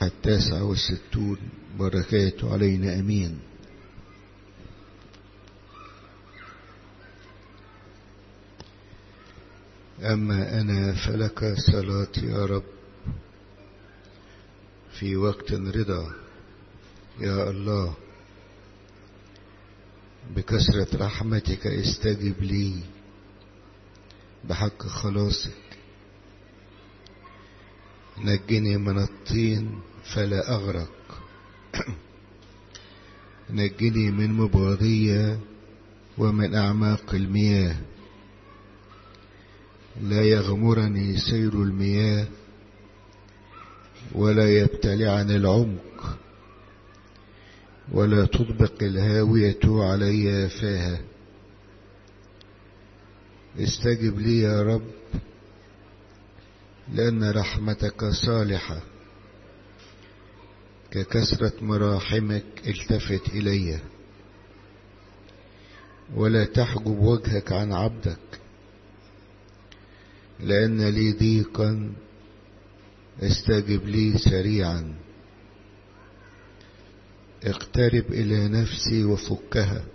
التاسع والستون بركاته علينا أمين أما أنا فلك صلاتي يا رب في وقت رضا يا الله بكثرة رحمتك استجب لي بحق خلاصك نجني من الطين فلا أغرق نجني من مبغضية ومن أعماق المياه لا يغمرني سير المياه ولا يبتلعني العمق ولا تطبق الهاوية علي فاها استجب لي يا رب لأن رحمتك صالحة ككثرة مراحمك التفت إلي ولا تحجب وجهك عن عبدك لأن لي ضيقا استجب لي سريعا اقترب إلى نفسي وفكها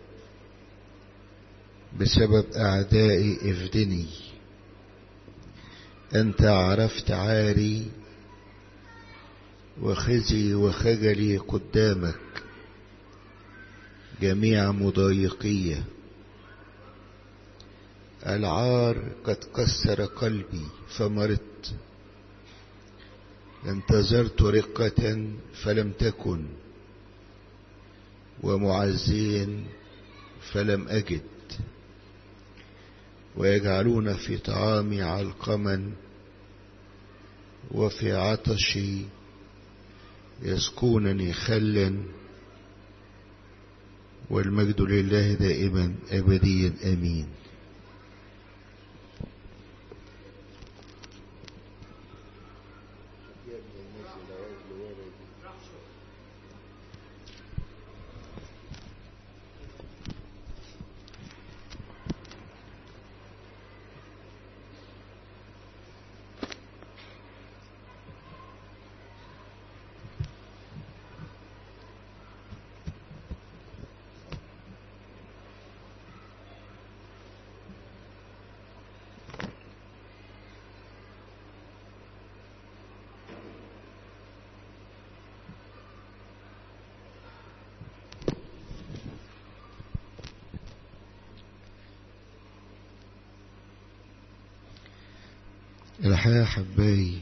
بسبب أعدائي افدني أنت عرفت عاري وخزي وخجلي قدامك جميع مضايقية العار قد كسر قلبي فمرضت انتظرت رقة فلم تكن ومعزين فلم أجد ويجعلون في طعامي علقما وفي عطشي يسقونني خلا والمجد لله دائما أبديا أمين الحياة حباي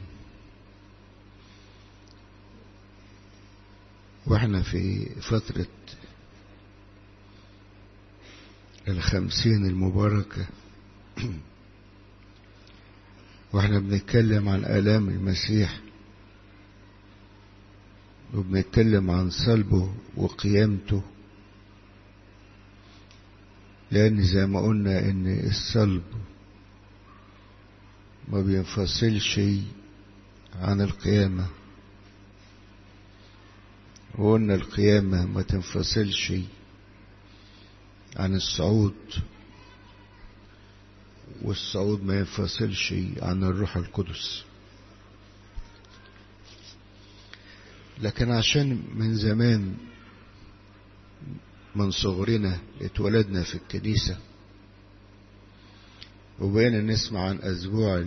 واحنا في فترة الخمسين المباركة واحنا بنتكلم عن آلام المسيح وبنتكلم عن صلبه وقيامته لأن زي ما قلنا إن الصلب ما بينفصلش عن القيامة وقلنا القيامة ما تنفصلش عن الصعود والصعود ما ينفصلش عن الروح القدس لكن عشان من زمان من صغرنا اتولدنا في الكنيسه وبقينا نسمع عن أسبوع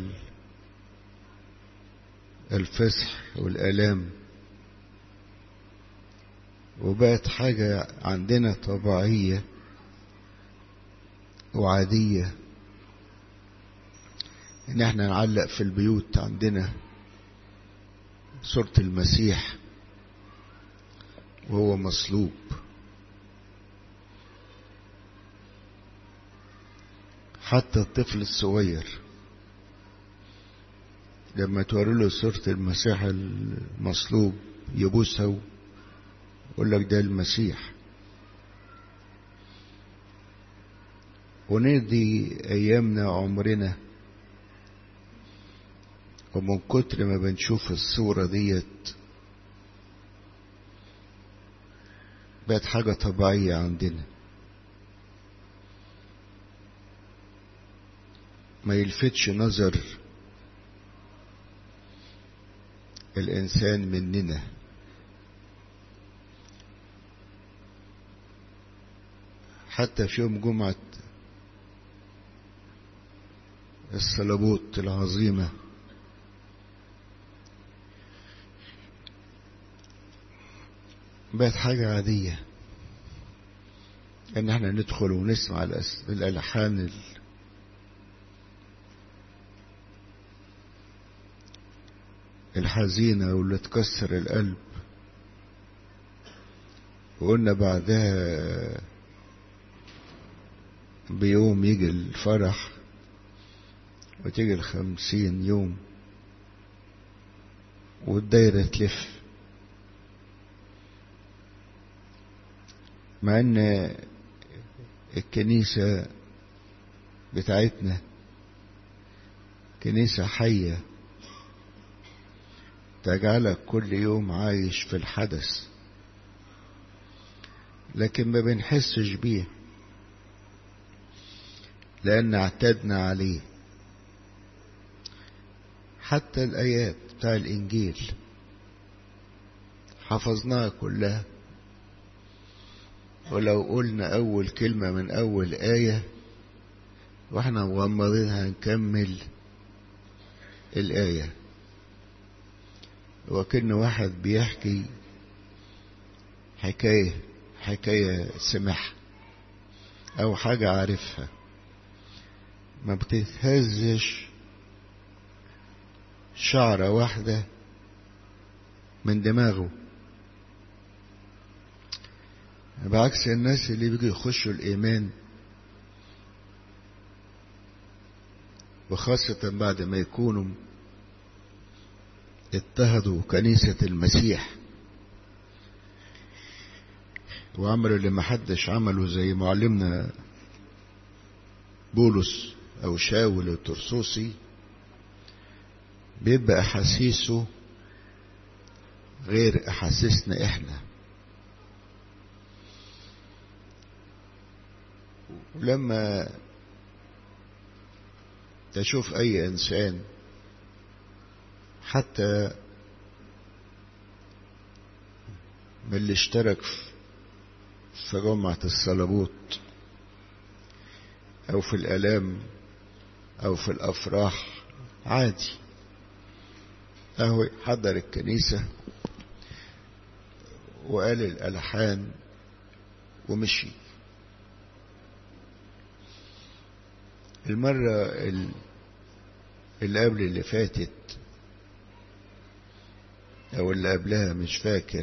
الفصح والآلام وبقت حاجة عندنا طبيعية وعادية إن احنا نعلق في البيوت عندنا صورة المسيح وهو مصلوب حتى الطفل الصغير لما توري له صورة المسيح المصلوب يبوسها يقول لك ده المسيح وندي أيامنا عمرنا ومن كتر ما بنشوف الصورة ديت بقت حاجة طبيعية عندنا ما يلفتش نظر الإنسان مننا حتى في يوم جمعة الصلبوت العظيمة بقت حاجة عادية ان احنا ندخل ونسمع الالحان الحزينة واللي تكسر القلب وقلنا بعدها بيوم يجي الفرح وتيجي الخمسين يوم والدايرة تلف مع ان الكنيسة بتاعتنا كنيسة حية تجعلك كل يوم عايش في الحدث لكن ما بنحسش بيه لأن اعتدنا عليه حتى الآيات بتاع الإنجيل حفظناها كلها ولو قلنا أول كلمة من أول آية وإحنا مغمضين هنكمل الآية وكأن واحد بيحكي حكاية حكاية سمعها أو حاجة عارفها ما بتتهزش شعرة واحدة من دماغه بعكس الناس اللي بيجوا يخشوا الإيمان وخاصة بعد ما يكونوا اضطهدوا كنيسة المسيح وعملوا اللي محدش عمله زي معلمنا بولس أو شاول الترسوسي بيبقى أحاسيسه غير أحاسيسنا إحنا ولما تشوف أي إنسان حتى من اللي اشترك في جمعة الصلبوت أو في الآلام أو في الأفراح عادي أهو حضر الكنيسة وقال الألحان ومشي المرة اللي قبل اللي فاتت أو اللي قبلها مش فاكر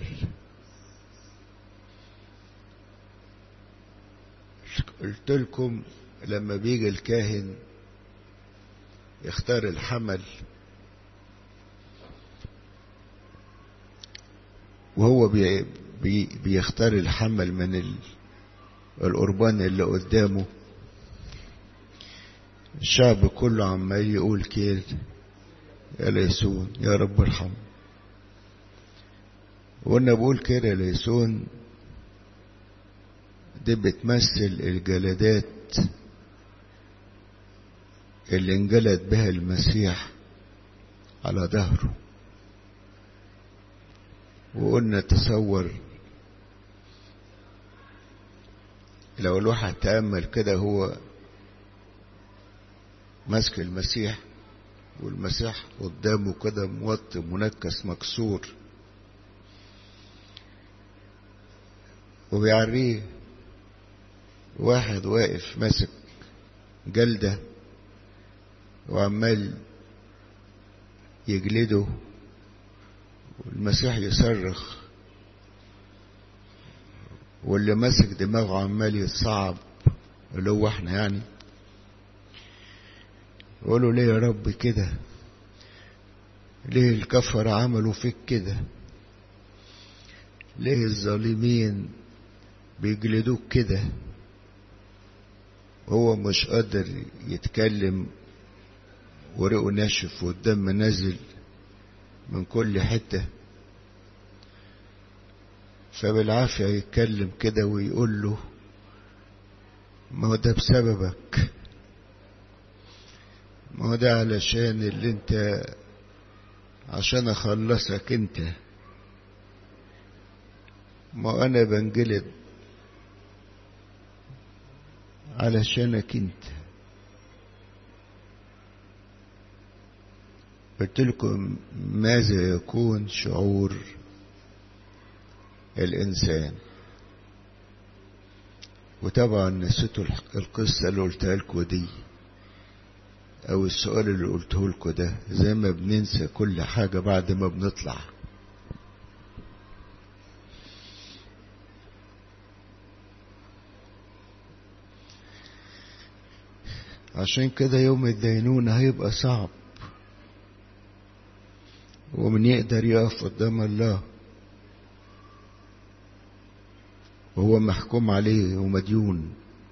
قلت لكم لما بيجي الكاهن يختار الحمل وهو بي بي بيختار الحمل من القربان اللي قدامه الشعب كله عمال يقول كده يا ليسون يا رب ارحم وانا بقول كده يا ليسون دي بتمثل الجلدات اللي انجلد بها المسيح على ظهره وقلنا تصور لو الواحد تأمل كده هو ماسك المسيح والمسيح قدامه كده موطي منكس مكسور وبيعريه واحد واقف ماسك جلدة وعمال يجلده والمسيح يصرخ واللي ماسك دماغه عمال يتصعب اللي هو احنا يعني يقولوا ليه يا رب كده ليه الكفر عملوا فيك كده ليه الظالمين بيجلدوك كده هو مش قادر يتكلم ورقه ناشف والدم نازل من كل حتة فبالعافية يتكلم كده ويقول له ما هو ده بسببك ما هو ده علشان اللي انت عشان اخلصك انت ما انا بنجلد علشانك انت قلت لكم ماذا يكون شعور الإنسان وطبعا نسيتوا القصة اللي قلتها لكم دي أو السؤال اللي قلته لكم ده زي ما بننسى كل حاجة بعد ما بنطلع عشان كده يوم الدينونة هيبقى صعب ومن يقدر يقف قدام الله وهو محكوم عليه ومديون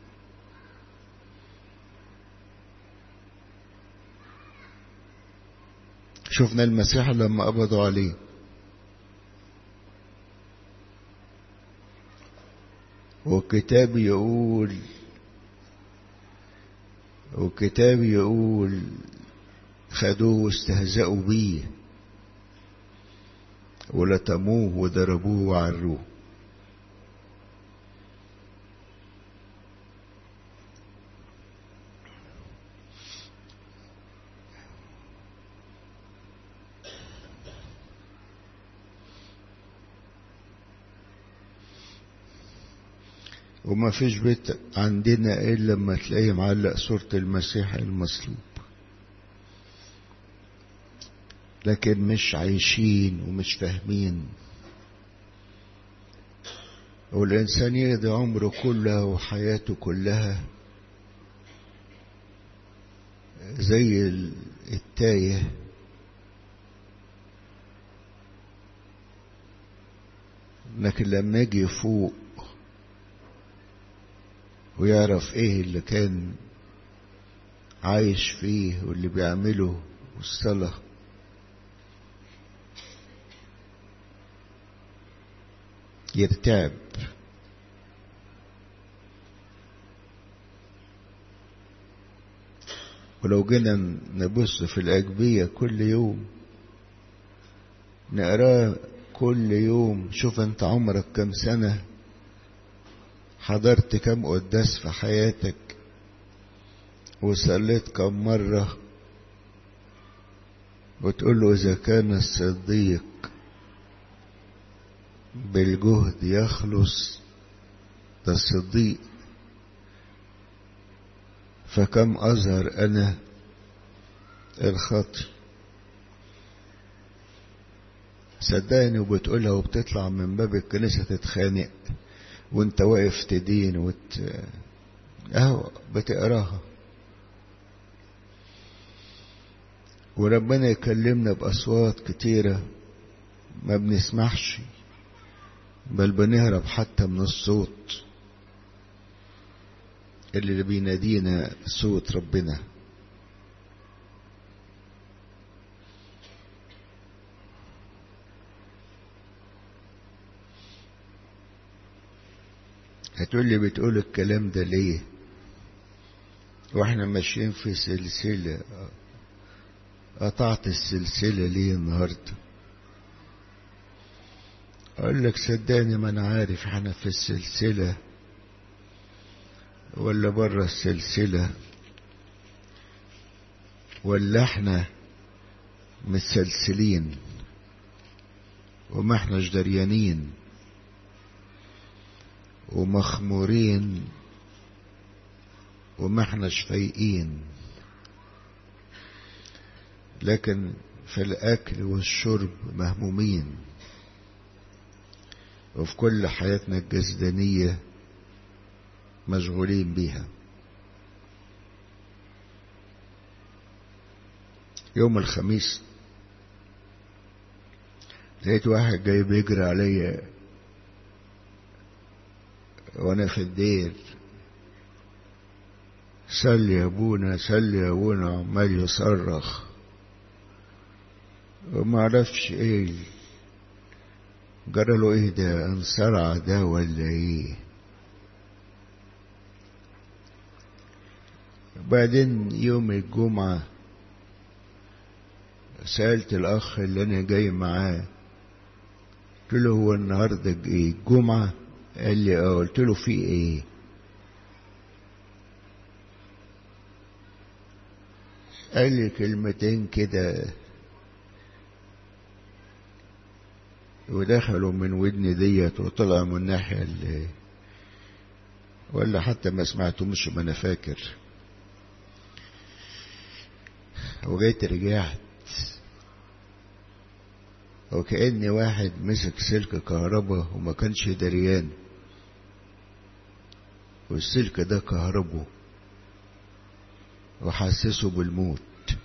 شفنا المسيح لما قبضوا عليه والكتاب يقول والكتاب يقول خدوه واستهزأوا بيه ولتموه وضربوه وعروه وما فيش بيت عندنا إلا لما تلاقيه معلق صورة المسيح المصلوب لكن مش عايشين ومش فاهمين والإنسان يقضي عمره كله وحياته كلها زي التايه لكن لما يجي يفوق ويعرف ايه اللي كان عايش فيه واللي بيعمله والصلاة يرتعب ولو جينا نبص في الأجبية كل يوم نقراه كل يوم شوف انت عمرك كم سنة حضرت كم قداس في حياتك وصليت كم مرة وتقول له إذا كان الصديق بالجهد يخلص ده الصديق فكم أظهر أنا الخطي صدقني وبتقولها وبتطلع من باب الكنيسة تتخانق وانت واقف تدين وت... اهو بتقراها وربنا يكلمنا بأصوات كتيرة ما بنسمعش بل بنهرب حتى من الصوت اللي بينادينا صوت ربنا هتقول لي بتقول الكلام ده ليه واحنا ماشيين في سلسلة قطعت السلسلة ليه النهاردة اقول لك صدقني ما انا عارف احنا في السلسلة ولا بره السلسلة ولا احنا متسلسلين وما احناش دريانين ومخمورين وما احناش فايقين لكن في الاكل والشرب مهمومين وفي كل حياتنا الجسدانية مشغولين بيها يوم الخميس لقيت واحد جاي بيجري عليا وانا في الدير سل يا ابونا سل يا ابونا عمال يصرخ وما عرفش ايه جرى له ايه ده انصرع ده ولا ايه بعدين يوم الجمعة سألت الأخ اللي أنا جاي معاه قلت له هو النهاردة ايه الجمعة قال لي اه قلت له في ايه قال لي كلمتين كده ودخلوا من ودني ديت وطلعوا من الناحية اللي ولا حتى ما سمعتهمش ما انا فاكر وجيت رجعت وكأن واحد مسك سلك كهرباء وما كانش دريان والسلك ده كهربه وحسسه بالموت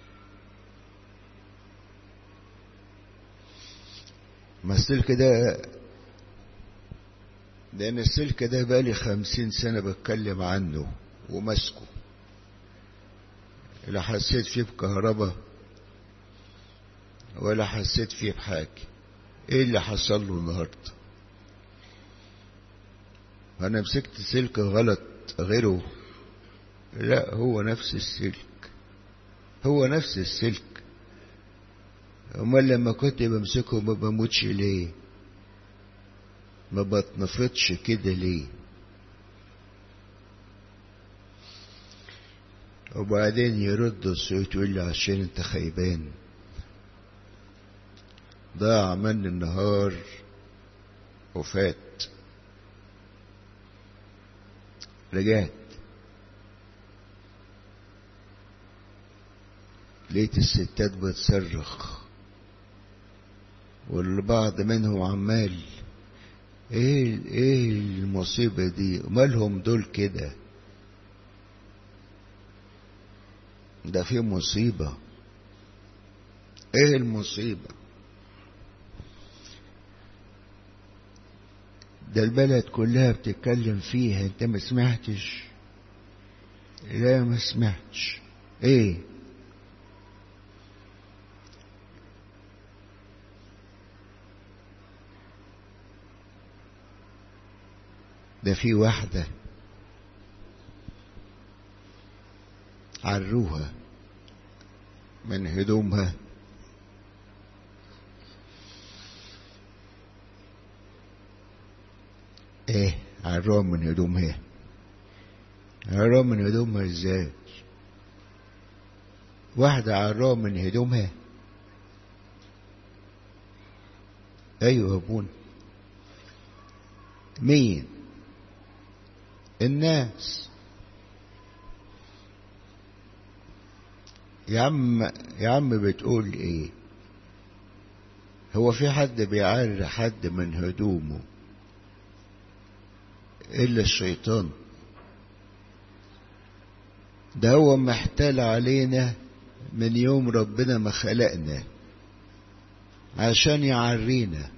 ما السلك ده لأن السلك ده بقالي خمسين سنة بتكلم عنه وماسكه لا حسيت فيه بكهرباء ولا حسيت فيه بحاجة ايه اللي حصل له النهاردة انا مسكت سلك غلط غيره لا هو نفس السلك هو نفس السلك امال لما كنت بمسكه ما بموتش ليه ما بتنفضش كده ليه وبعدين يرد الصوت يقول لي عشان انت خيبان ضاع مني النهار وفات رجعت لقيت الستات بتصرخ والبعض منهم عمال ايه ايه المصيبة دي مالهم دول كده ده في مصيبة ايه المصيبة ده البلد كلها بتتكلم فيها انت ما سمعتش لا ما سمعتش ايه ده في واحدة عروها من هدومها ايه عروها من هدومها عروها من هدومها ازاي واحدة عروها من هدومها ايوه يا ابونا مين الناس يا عم يا عم بتقول ايه هو في حد بيعري حد من هدومه الا الشيطان ده هو محتال علينا من يوم ربنا ما خلقنا عشان يعرينا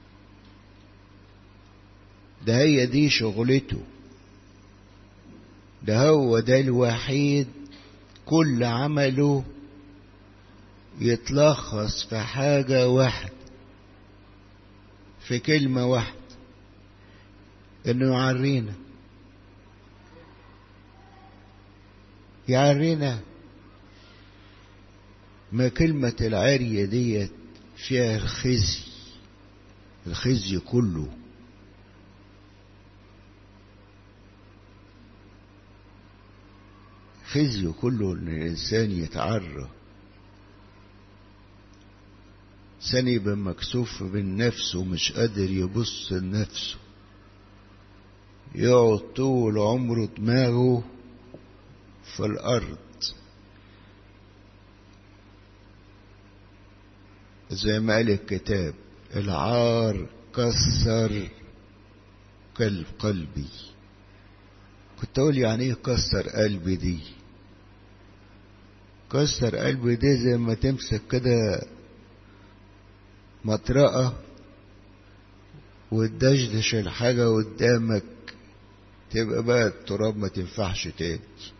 ده هي دي شغلته ده هو ده الوحيد كل عمله يتلخص في حاجة واحدة في كلمة واحدة انه يعرينا يعرينا ما كلمة العرية ديت فيها الخزي الخزي كله خزي كله ان الانسان يتعرى انسان يبقى مكسوف من نفسه ومش قادر يبص لنفسه يقعد طول عمره دماغه في الارض زي ما قال الكتاب العار كسر قلب قلبي كنت اقول يعني ايه كسر قلبي دي كسر قلبي دي زي ما تمسك كده مطرقة وتدشدش الحاجة قدامك تبقى بقى التراب ما تنفعش تاني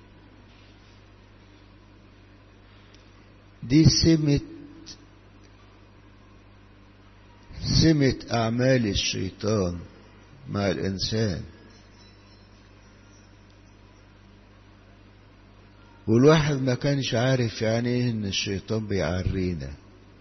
دي سمة سمة أعمال الشيطان مع الإنسان والواحد ما كانش عارف يعني ايه ان الشيطان بيعرينا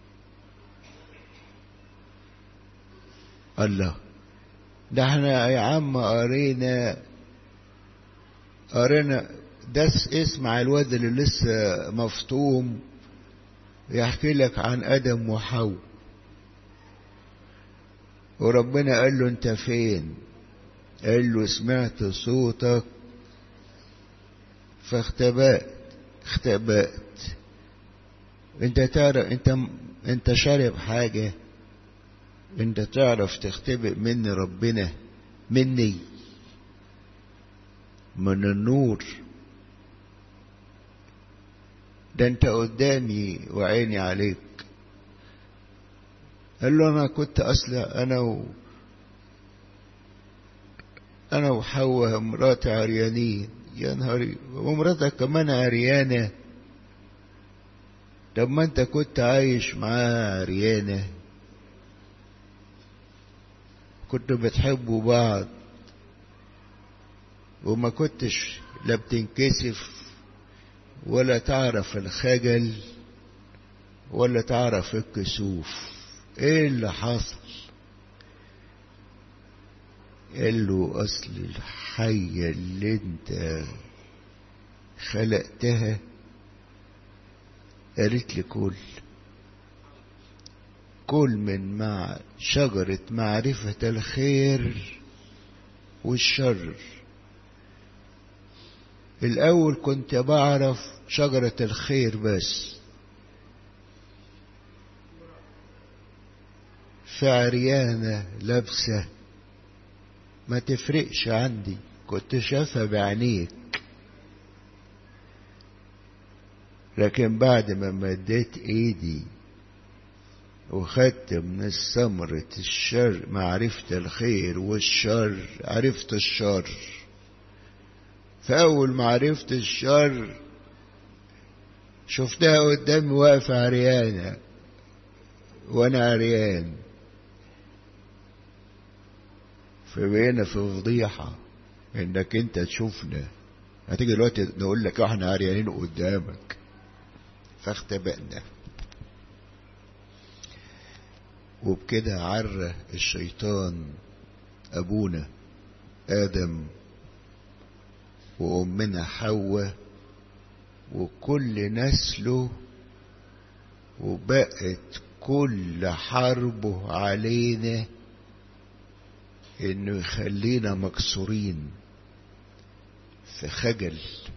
الله ده احنا يا عم قرينا قرينا ده اسمع الواد اللي لسه مفطوم يحكي لك عن ادم وحواء وربنا قال له انت فين قال له سمعت صوتك فاختبأت اختبأت انت تعرف انت انت شارب حاجة انت تعرف تختبئ مني ربنا مني من النور ده انت قدامي وعيني عليك قال له انا كنت اصلا انا و انا وحواء مراتي عريانين يا نهاري ومراتك كمان عريانة طب ما انت كنت عايش معاها عريانة كنتوا بتحبوا بعض وما كنتش لا بتنكسف ولا تعرف الخجل ولا تعرف الكسوف ايه اللي حصل قال له اصل الحية اللي انت خلقتها قالت لي كل كل من مع شجرة معرفة الخير والشر الأول كنت بعرف شجرة الخير بس في عريانة لابسة ما تفرقش عندي كنت شافها بعينيك لكن بعد ما مديت ايدي وخدت من الثمرة الشر معرفة الخير والشر عرفت الشر فأول ما عرفت الشر شفتها قدامي واقفة عريانة وأنا عريان فبقينا في فضيحة إنك أنت تشوفنا هتيجي دلوقتي نقول لك احنا عريانين قدامك فاختبأنا وبكده عرى الشيطان أبونا آدم وأمنا حواء وكل نسله وبقت كل حربه علينا انه يخلينا مكسورين في خجل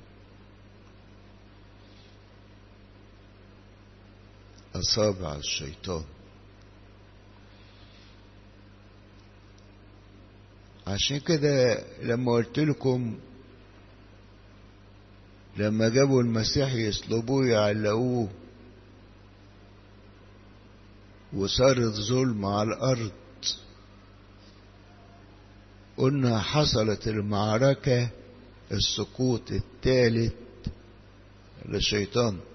اصابع الشيطان عشان كده لما قلت لكم لما جابوا المسيح يصلبوه يعلقوه وصارت ظلم على الأرض قلنا حصلت المعركة السقوط الثالث للشيطان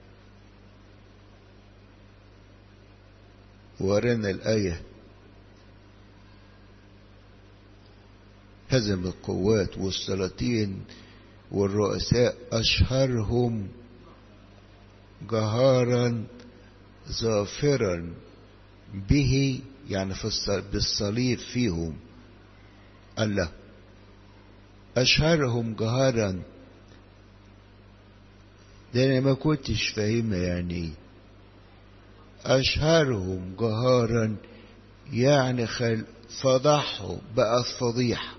ورنا الآية هزم القوات والسلاطين والرؤساء أشهرهم جهارا ظافرا به يعني في بالصليب فيهم الله أشهرهم جهارا ده أنا ما كنتش فاهمة يعني أشهرهم جهارا يعني خل فضحهم بقى فضيحة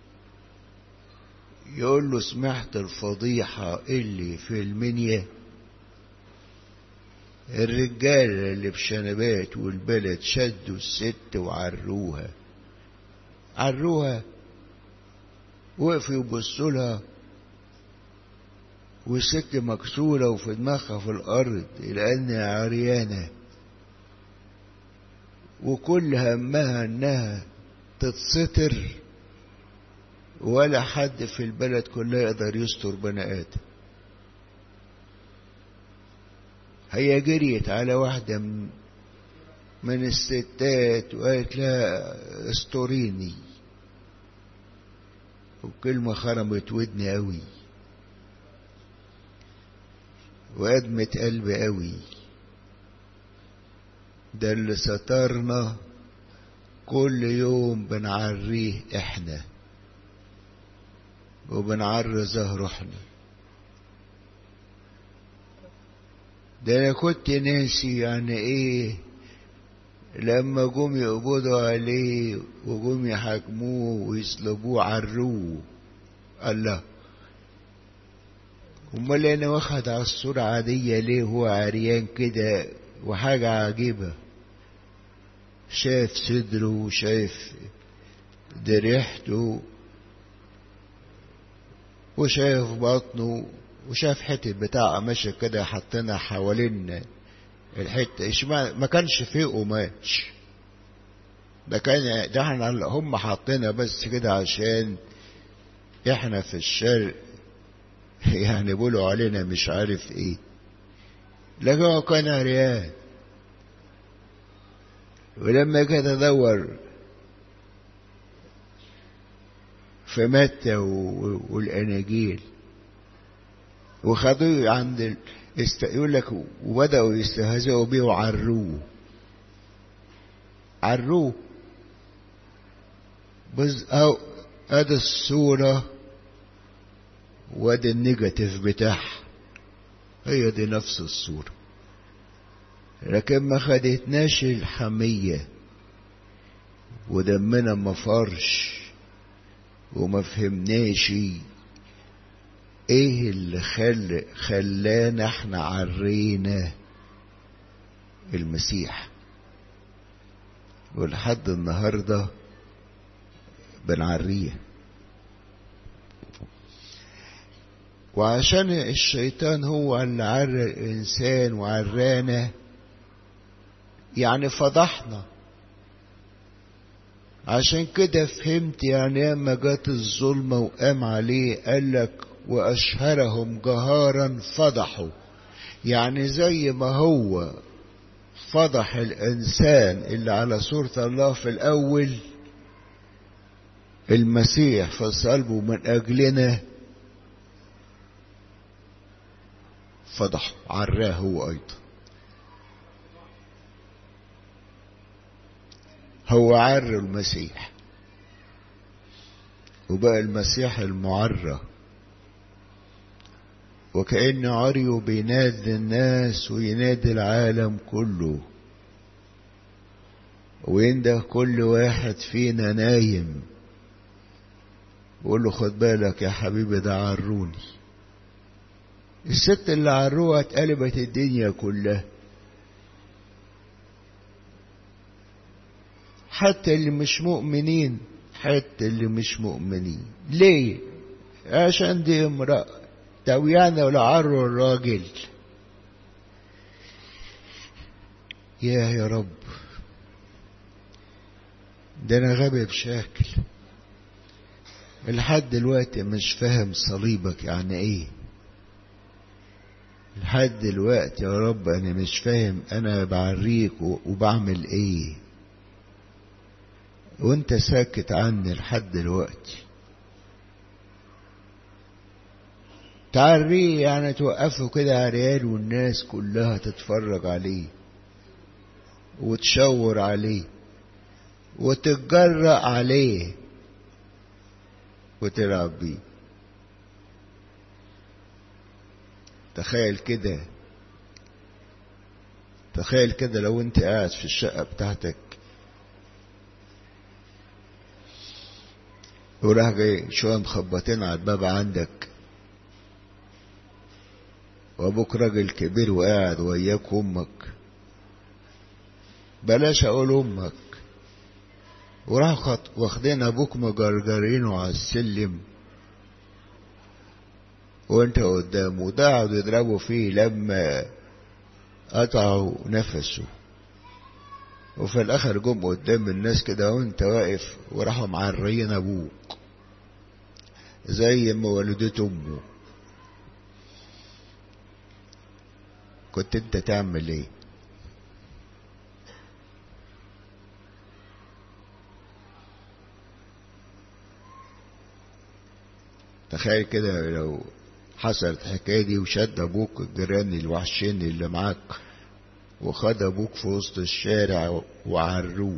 يقول له سمعت الفضيحة اللي في المنيا الرجالة اللي بشنبات والبلد شدوا الست وعروها عروها وقفوا يبصوا لها والست مكسورة وفي دماغها في الأرض لأنها عريانة وكل همها إنها تتستر ولا حد في البلد كلها يقدر يستر بني آدم هي جريت على واحدة من, من الستات وقالت لها استوريني وكلمة خرمت ودني قوي وأدمت قلبي قوي ده اللي سترنا كل يوم بنعريه احنا وبنعري ظهر احنا ده انا كنت ناسي يعني ايه لما جم يقبضوا عليه وجم يحاكموه ويصلبوه عروه الله امال انا واخد على الصورة عادية ليه هو عريان كده وحاجة عجيبة شايف صدره وشايف دريحته وشايف بطنه وشاف حتة بتاع قماشة كده حطينا حوالين الحتة اشمعنى ما كانش فيه قماش ده كان ده احنا هم حاطينها بس كده عشان احنا في الشرق يعني بيقولوا علينا مش عارف ايه لكن هو كان عريان ولما كده ادور في متى والاناجيل وخدوه عند ال... است... يقول لك وبداوا يستهزئوا بيه وعروه عروه بس أو ادي الصورة وادي النيجاتيف بتاعها هي دي نفس الصورة لكن ما خدتناش الحمية ودمنا ما فرش وما فهمناش ايه اللي خل خلانا احنا عرينا المسيح ولحد النهارده بنعريه وعشان الشيطان هو اللي عرى الانسان وعرانا يعني فضحنا عشان كده فهمت يعني اما جت الظلمة وقام عليه قالك وأشهرهم جهارا فضحوا يعني زي ما هو فضح الإنسان اللي على صورة الله في الأول المسيح في صلبه من أجلنا فضحه عراه هو أيضا هو عر المسيح وبقى المسيح المعرى وكأن عريو بينادي الناس وينادي العالم كله وينده كل واحد فينا نايم ويقول له خد بالك يا حبيبي ده عروني الست اللي عروها اتقلبت الدنيا كلها حتى اللي مش مؤمنين حتى اللي مش مؤمنين ليه عشان دي امرأة طب يعني ولا عروا الراجل يا يا رب ده انا غبي بشكل لحد دلوقتي مش فاهم صليبك يعني ايه لحد دلوقتي يا رب انا مش فاهم انا بعريك وبعمل ايه وانت ساكت عني لحد دلوقتي تعريه يعني توقفه كده عريان والناس كلها تتفرج عليه وتشاور عليه وتتجرأ عليه وتلعب بيه تخيل كده تخيل كده لو انت قاعد في الشقة بتاعتك وراح جاي شوية مخبطين على الباب عندك وابوك راجل كبير وقاعد وياك امك بلاش اقول امك وراح واخدين ابوك مجرجرينه على السلم وانت قدامه وده قعدوا يضربوا فيه لما قطعوا نفسه وفي الاخر جم قدام الناس كده وانت واقف وراحوا معريين ابوك زي ما ولدت امه كنت انت تعمل ايه تخيل كده لو حصلت الحكايه دي وشد ابوك الجيران الوحشين اللي معاك وخد ابوك في وسط الشارع وعروه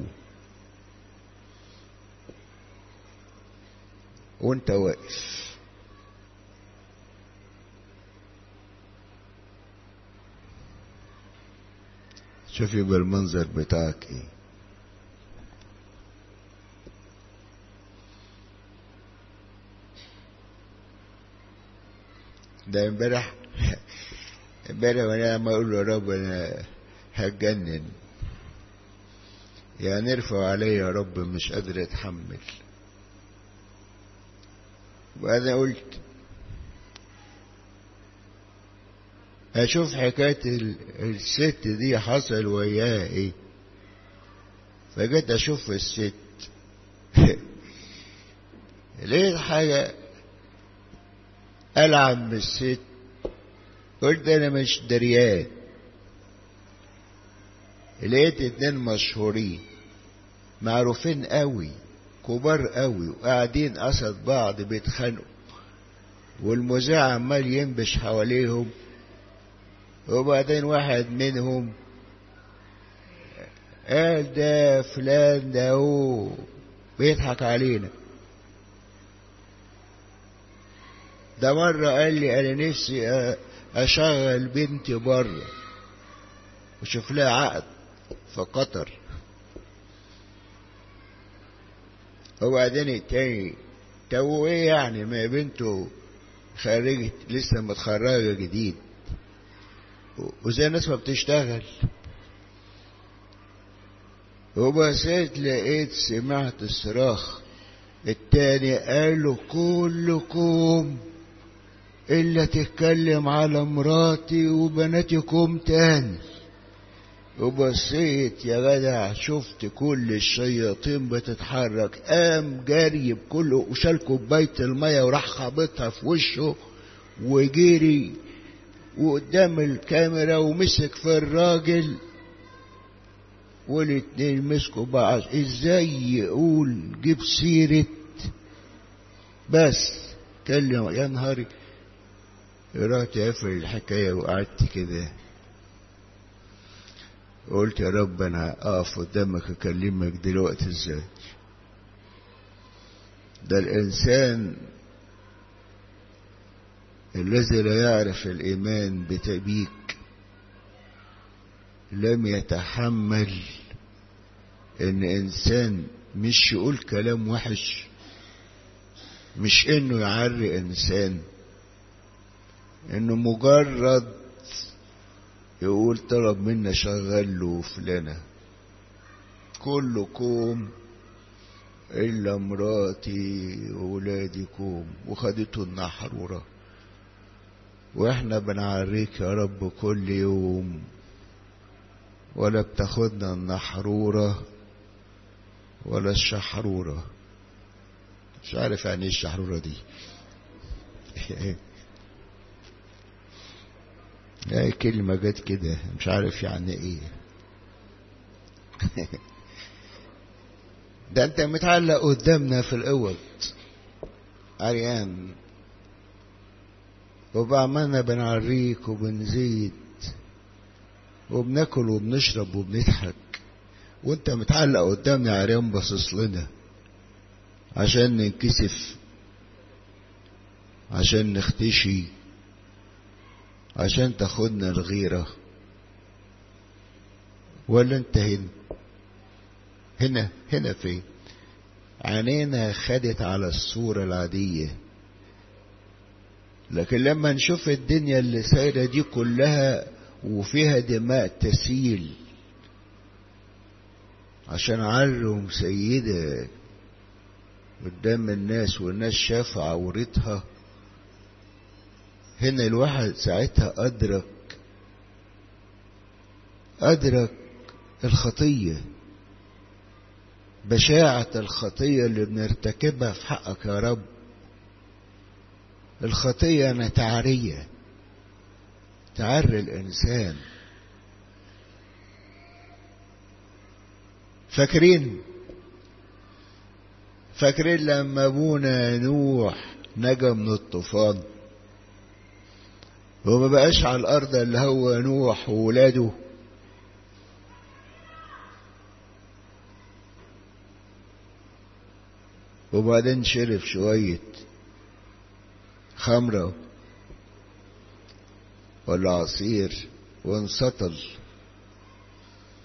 وانت واقف شوفي بالمنظر بتاعك ايه ده امبارح امبارح وانا لما اقول له يا رب انا هتجنن يعني ارفع علي يا رب مش قادر اتحمل وانا قلت اشوف حكاية الست دي حصل وياها ايه فجيت اشوف الست لقيت حاجة ألعب من الست قلت أنا مش دريان لقيت اتنين مشهورين معروفين قوي كبار قوي وقاعدين قصد بعض بيتخانقوا والمذيع عمال ينبش حواليهم وبعدين واحد منهم قال ده فلان ده هو بيضحك علينا ده مرة قال لي أنا نفسي أشغل بنتي بره وشوف لها عقد في قطر وبعدين التاني تو ايه يعني ما بنته خرجت لسه متخرجة جديد وزي الناس ما بتشتغل وبصيت لقيت سمعت الصراخ التاني قالوا كلكم إلا تتكلم على مراتي وبناتكم تاني وبصيت يا جدع شفت كل الشياطين بتتحرك قام جاري بكله وشال كوباية المية وراح خابطها في وشه وجري وقدام الكاميرا ومسك في الراجل والاتنين مسكوا بعض ازاي يقول جيب سيرة بس كلم يا نهاري رحت قافل الحكاية وقعدت كده قلت يا رب انا اقف قدامك اكلمك دلوقتي ازاي ده الانسان الذي لا يعرف الايمان بتبيك لم يتحمل ان انسان مش يقول كلام وحش مش انه يعري انسان انه مجرد يقول طلب منا شغل له فلانة كلكم إلا مراتي وولادكم وخدته النحرورة واحنا بنعريك يا رب كل يوم ولا بتاخدنا النحرورة ولا الشحرورة مش عارف يعني ايه الشحرورة دي هي كلمة جت كده مش عارف يعني ايه ده انت متعلق قدامنا في الاوض عريان وبعملنا بنعريك وبنزيد وبناكل وبنشرب وبنضحك وانت متعلق قدامنا عريان باصص لنا عشان ننكسف عشان نختشي عشان تاخدنا الغيرة ولا انت هنا هنا هنا فين عينينا خدت على الصورة العادية لكن لما نشوف الدنيا اللي سايرة دي كلها وفيها دماء تسيل عشان علم سيدة قدام الناس والناس شافوا عورتها هنا الواحد ساعتها أدرك أدرك الخطية بشاعة الخطية اللي بنرتكبها في حقك يا رب الخطية نتعرية تعري الإنسان فاكرين فاكرين لما ابونا نوح نجا من الطوفان وما بقاش على الارض اللي هو نوح وولاده وبعدين شرب شوية خمرة ولا عصير وانسطل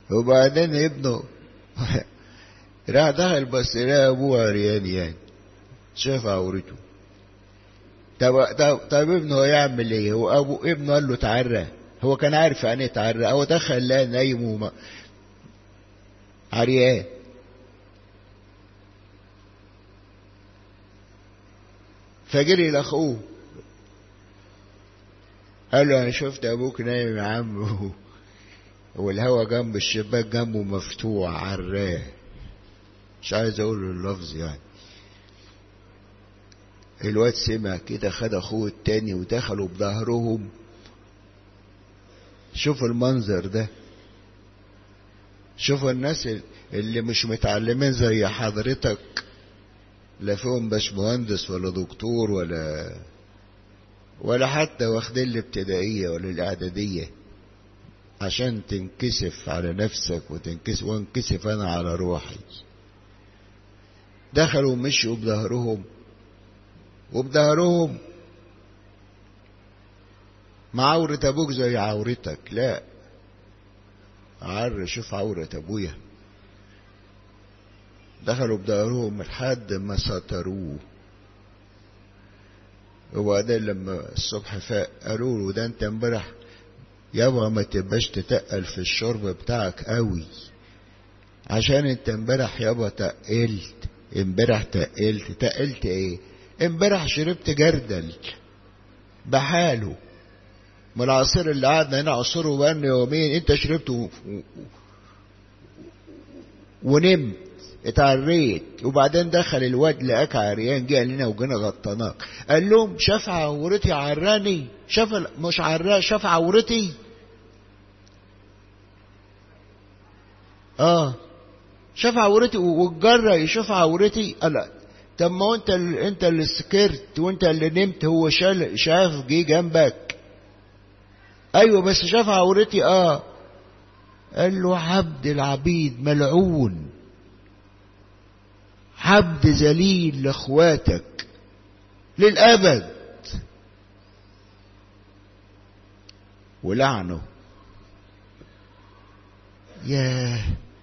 وبعدين ابنه راح دخل بس لقى ابوه عريان يعني شاف عورته طب طب طب ابنه يعمل ايه؟ هو ابو ابنه قال له تعرى هو كان عارف يعني ايه تعرى هو دخل لقى نايم وما عريان فجري لاخوه قال له انا شفت ابوك نايم يا عم والهوا جنب الشباك جنبه مفتوح عراه مش عايز اقول اللفظ يعني الواد سمع كده خد اخوه التاني ودخلوا بظهرهم شوف المنظر ده شوف الناس اللي مش متعلمين زي حضرتك لا فيهم باش مهندس ولا دكتور ولا ولا حتى واخدين الابتدائية ولا الإعدادية عشان تنكسف على نفسك وتنكسف وانكسف أنا على روحي دخلوا مشوا بظهرهم وبظهرهم مع عورة أبوك زي عورتك لا عر شوف عورة أبويا دخلوا بظهرهم لحد ما ستروه وبعدين لما الصبح فاق قالوا له ده انت امبارح يابا ما تبقاش تتقل في الشرب بتاعك قوي عشان انت امبارح يابا تقلت امبارح تقلت تقلت ايه امبارح شربت جردل بحاله من العصير اللي قعدنا هنا عصره بقالنا يومين انت شربته و... و... ونمت اتعريت وبعدين دخل الواد لقاك عريان جه لنا وجينا غطيناك قال لهم شاف عورتي عراني شاف مش عراه شاف عورتي اه شاف عورتي والجرة يشوف عورتي قال طب ما انت اللي انت اللي سكرت وانت اللي نمت هو شال شاف جه جنبك ايوه بس شاف عورتي اه قال له عبد العبيد ملعون عبد ذليل لاخواتك للابد ولعنه ياه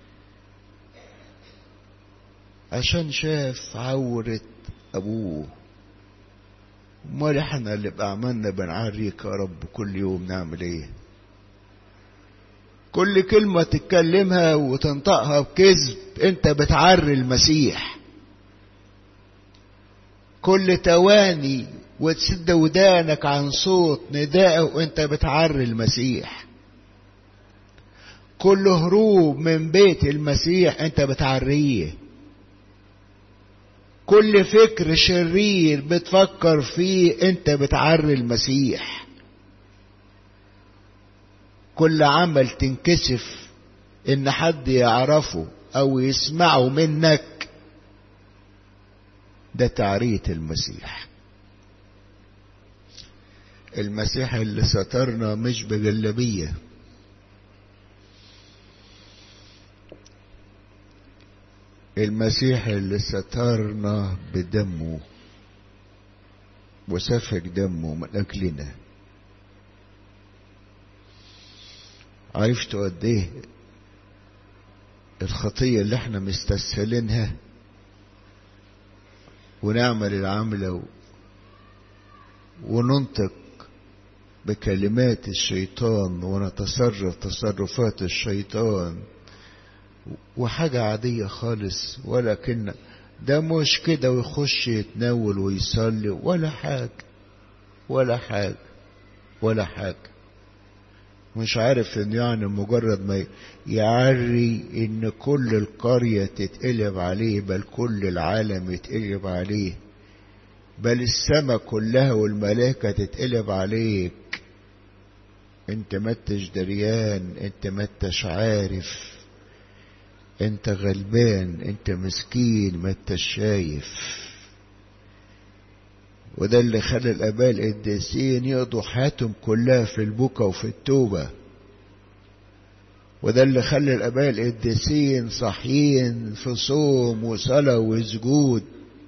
عشان شاف عورة أبوه امال احنا اللي بأعمالنا بنعريك يا رب كل يوم نعمل ايه كل كلمة تتكلمها وتنطقها بكذب انت بتعري المسيح كل تواني وتسد ودانك عن صوت ندائه وانت بتعري المسيح كل هروب من بيت المسيح انت بتعريه كل فكر شرير بتفكر فيه انت بتعري المسيح كل عمل تنكسف ان حد يعرفه او يسمعه منك ده تعرية المسيح المسيح اللي سترنا مش بجلبيه المسيح اللي سترنا بدمه وسفك دمه من أجلنا عرفتوا قد ايه الخطية اللي احنا مستسهلينها ونعمل العملة وننطق بكلمات الشيطان ونتصرف تصرفات الشيطان وحاجة عادية خالص ولكن ده مش كده ويخش يتناول ويصلي ولا حاجة ولا حاجة ولا حاجة مش عارف ان يعني مجرد ما يعري ان كل القرية تتقلب عليه بل كل العالم يتقلب عليه بل السماء كلها والملائكة تتقلب عليك انت ما انتش دريان انت ما انتش عارف انت غلبان انت مسكين ما انت شايف وده اللي خلى الاباء القديسين يقضوا حياتهم كلها في البكا وفي التوبة وده اللي خلى الاباء القديسين صاحيين في صوم وصلاة وسجود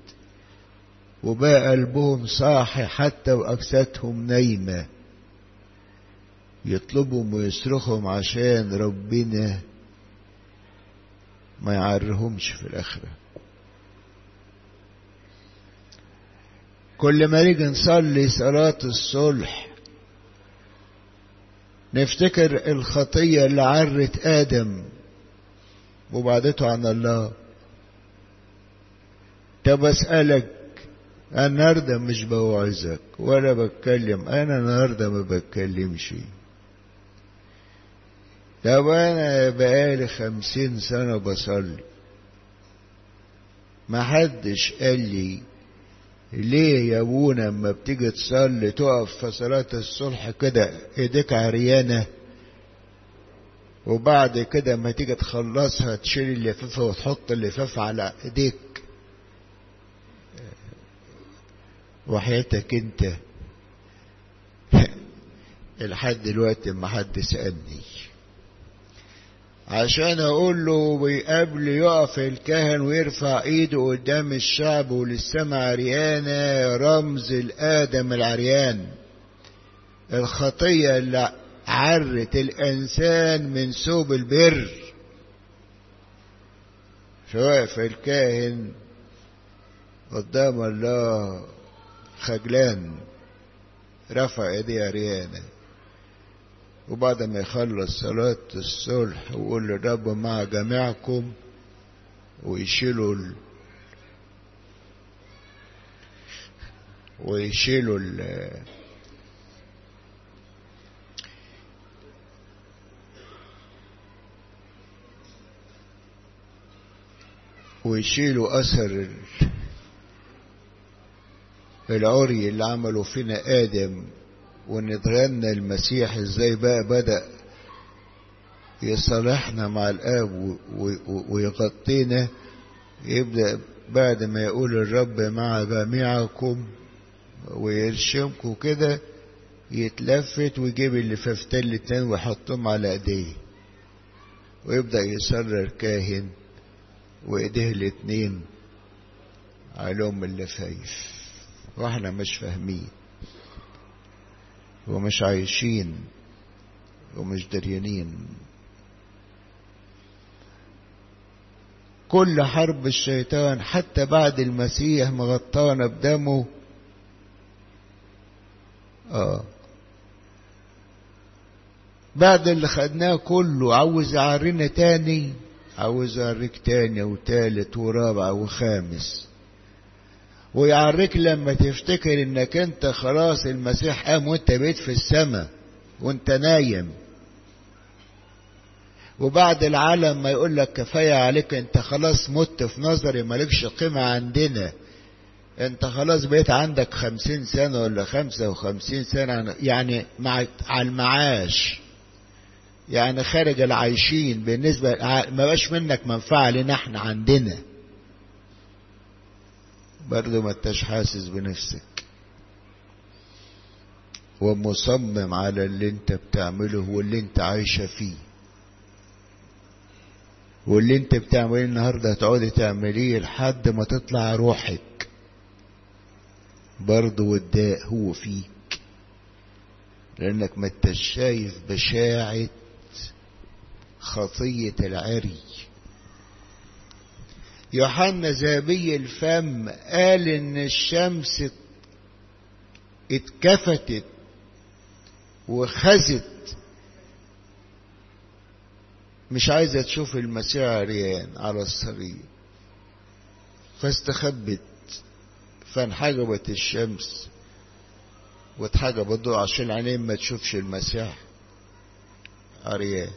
وبقى قلبهم صاحي حتى واجسادهم نايمة يطلبهم ويصرخهم عشان ربنا ما يعرهمش في الآخرة كل ما نيجي نصلي صلاة الصلح نفتكر الخطية اللي عرت آدم وبعدته عن الله طب أسألك أنا النهاردة مش بوعظك ولا بتكلم أنا النهاردة ما بتكلمش طب أنا بقالي خمسين سنة بصلي ما حدش قال لي ليه يا ابونا اما بتيجي تصلي تقف في صلاة الصلح كده ايديك عريانة وبعد كده ما تيجي تخلصها تشيل اللفافة وتحط اللفافة على ايديك وحياتك انت لحد دلوقتي ما حد سألني عشان اقول له قبل يقف الكاهن ويرفع ايده قدام الشعب وللسماء عريانة رمز الادم العريان الخطية اللي عرت الانسان من ثوب البر فواقف الكاهن قدام الله خجلان رفع ايديه عريانه وبعد ما يخلص صلاة الصلح ويقول للرب مع جميعكم ويشيلوا ال... ويشيلوا ال... ويشيلوا أثر ال... العري اللي عملوا فينا آدم ونتغنى المسيح ازاي بقى بدأ يصالحنا مع الآب ويغطينا يبدأ بعد ما يقول الرب مع جميعكم ويرشمكم كده يتلفت ويجيب اللفافتين الاتنين ويحطهم على ايديه ويبدأ يصلي الكاهن وايديه الاتنين عليهم اللفايف واحنا مش فاهمين ومش عايشين ومش دريانين كل حرب الشيطان حتى بعد المسيح مغطانا بدمه اه بعد اللي خدناه كله عاوز يعرينا تاني عاوز يعريك تاني وتالت ورابع وخامس ويعريك لما تفتكر انك انت خلاص المسيح قام وانت بقيت في السماء وانت نايم وبعد العالم ما يقول لك كفاية عليك انت خلاص مت في نظري مالكش قيمة عندنا انت خلاص بقيت عندك خمسين سنة ولا خمسة وخمسين سنة يعني مع على المعاش يعني خارج العايشين بالنسبة ما بقاش منك منفعة لنا احنا عندنا برضه ما انتش حاسس بنفسك ومصمم على اللي انت بتعمله واللي انت عايشة فيه واللي انت بتعمليه النهاردة هتقعدي تعمليه لحد ما تطلع روحك برضه والداء هو فيك لانك ما انتش شايف بشاعة خطية العري يوحنا ذهبي الفم قال ان الشمس اتكفتت وخزت مش عايزة تشوف المسيح عريان على الصليب فاستخبت فانحجبت الشمس واتحجب الضوء عشان العينين ما تشوفش المسيح عريان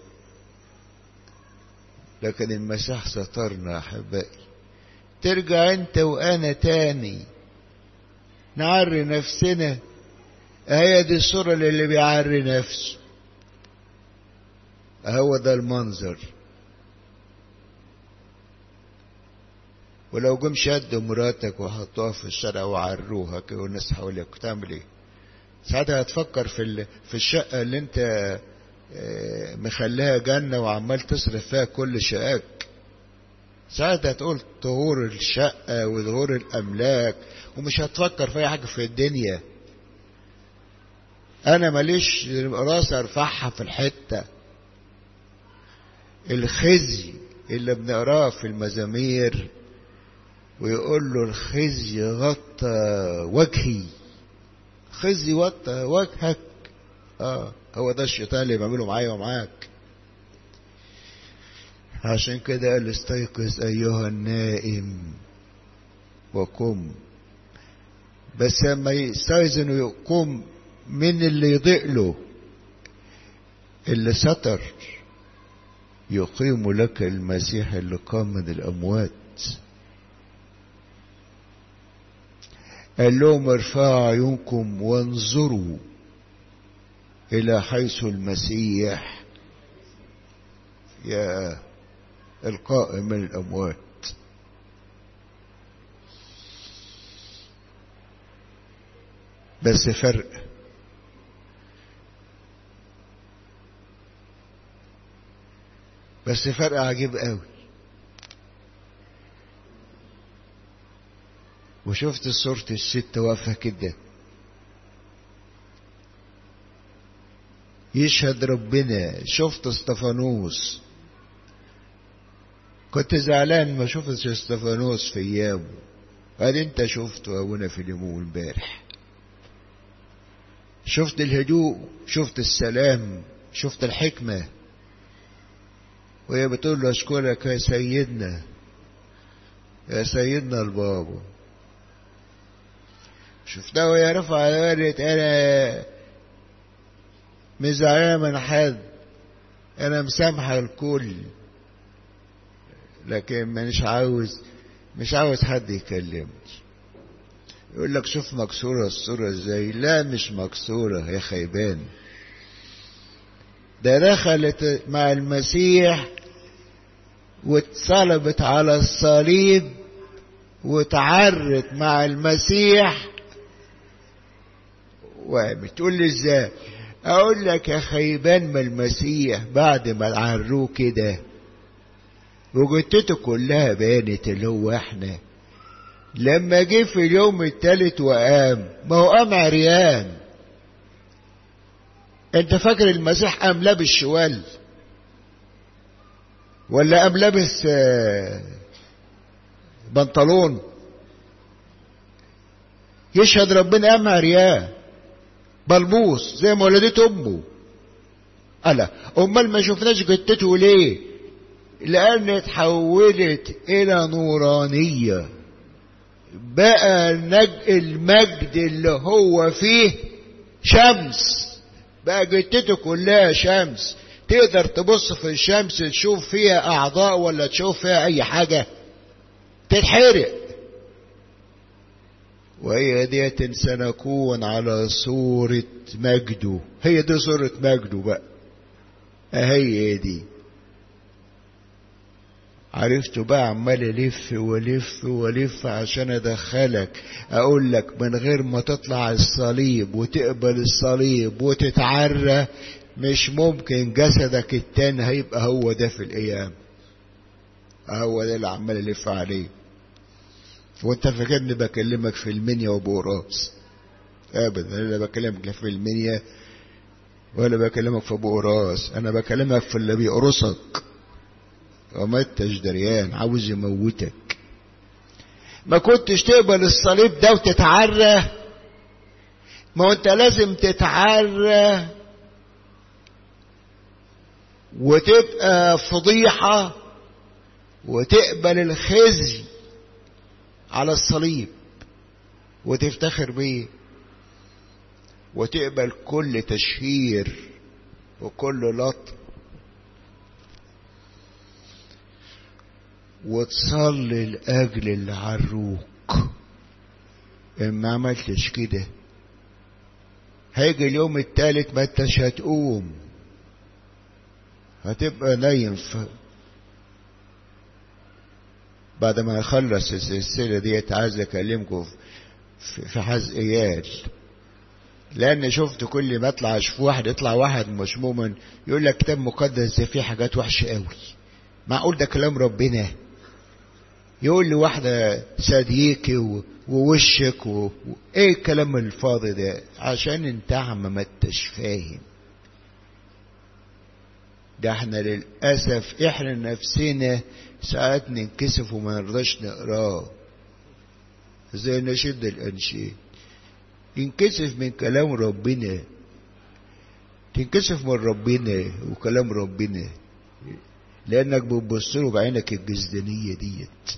لكن المسيح سترنا احبائي ترجع انت وانا تاني نعري نفسنا هي دي الصورة اللي بيعري نفسه هو ده المنظر ولو جم شدوا مراتك وحطوها في الشارع وعروها كده والناس حواليك تعمل ايه؟ ساعتها هتفكر في في الشقة اللي انت مخليها جنة وعمال تصرف فيها كل شقاك ساعتها تقول طهور الشقة وظهور الأملاك ومش هتفكر في أي حاجة في الدنيا أنا ماليش راسي أرفعها في الحتة الخزي اللي بنقراه في المزامير ويقول له الخزي غطى وجهي خزي غطى وجهك اه هو ده الشيطان اللي بيعمله معايا ومعاك عشان كده قال استيقظ ايها النائم وقم بس لما يستيقظ انه يقوم من اللي يضيق له اللي ستر يقيم لك المسيح اللي قام من الاموات قال لهم ارفعوا عيونكم وانظروا الى حيث المسيح يا القائم من الاموات بس فرق بس فرق عجيب قوي وشفت صورة الست واقفة كده يشهد ربنا شفت استفانوس كنت زعلان ما شفتش استفانوس في ايامه قال انت شفته ابونا في اليوم امبارح شفت الهدوء شفت السلام شفت الحكمة وهي بتقول له اشكرك يا سيدنا يا سيدنا البابا شفتها وهي رفع قالت انا مش زعلانة من حد انا مسامحة الكل لكن مش عاوز مش عاوز حد يكلمني يقول لك شوف مكسورة الصورة ازاي لا مش مكسورة يا خيبان ده دخلت مع المسيح واتصلبت على الصليب وتعرت مع المسيح وبتقول لي ازاي اقول لك يا خيبان ما المسيح بعد ما عروه كده وجتته كلها بانت اللي هو احنا لما جه في اليوم التالت وقام ما هو قام عريان انت فاكر المسيح قام لابس شوال ولا قام لابس بنطلون يشهد ربنا قام عريان بلبوس زي ما ولدته امه ألا امال ما شفناش جتته ليه لان اتحولت الى نورانيه بقى نج المجد اللي هو فيه شمس بقى جتته كلها شمس تقدر تبص في الشمس تشوف فيها اعضاء ولا تشوف فيها اي حاجة تتحرق وهي ديت سنكون على صورة مجده هي دي صورة مجده بقى هي دي عرفته بقى عمال الف والف والف عشان ادخلك اقول لك من غير ما تطلع الصليب وتقبل الصليب وتتعرى مش ممكن جسدك التاني هيبقى هو ده في الايام هو ده اللي عمال الف عليه وانت فاكرني بكلمك في المنيا وبوراس ابدا انا لا بكلمك لا في المنيا ولا بكلمك في بوراس انا بكلمك في اللي بيقرصك وما انتش دريان عاوز يموتك ما كنتش تقبل الصليب ده وتتعرى ما هو انت لازم تتعرى وتبقى فضيحة وتقبل الخزي على الصليب وتفتخر بيه وتقبل كل تشهير وكل لطم وتصلي لأجل اللي عروك إن ما عملتش كده هيجي اليوم التالت ما انتش هتقوم هتبقى نايم في بعد ما يخلص السلسلة دي عايز أكلمكم في حزقيال لأن شفت كل ما أطلع أشوف واحد يطلع واحد مش مؤمن يقول لك كتاب مقدس ده فيه حاجات وحشة قوي معقول ده كلام ربنا يقول لي واحدة صديقي ووشك و... و... ايه الكلام الفاضي ده عشان انت عم ما انتش فاهم ده احنا للأسف احنا نفسنا ساعات ننكسف وما نرضاش نقراه زي نشد الأنشيد ينكسف من كلام ربنا تنكسف من ربنا وكلام ربنا لأنك بتبص له بعينك الجزدانية ديت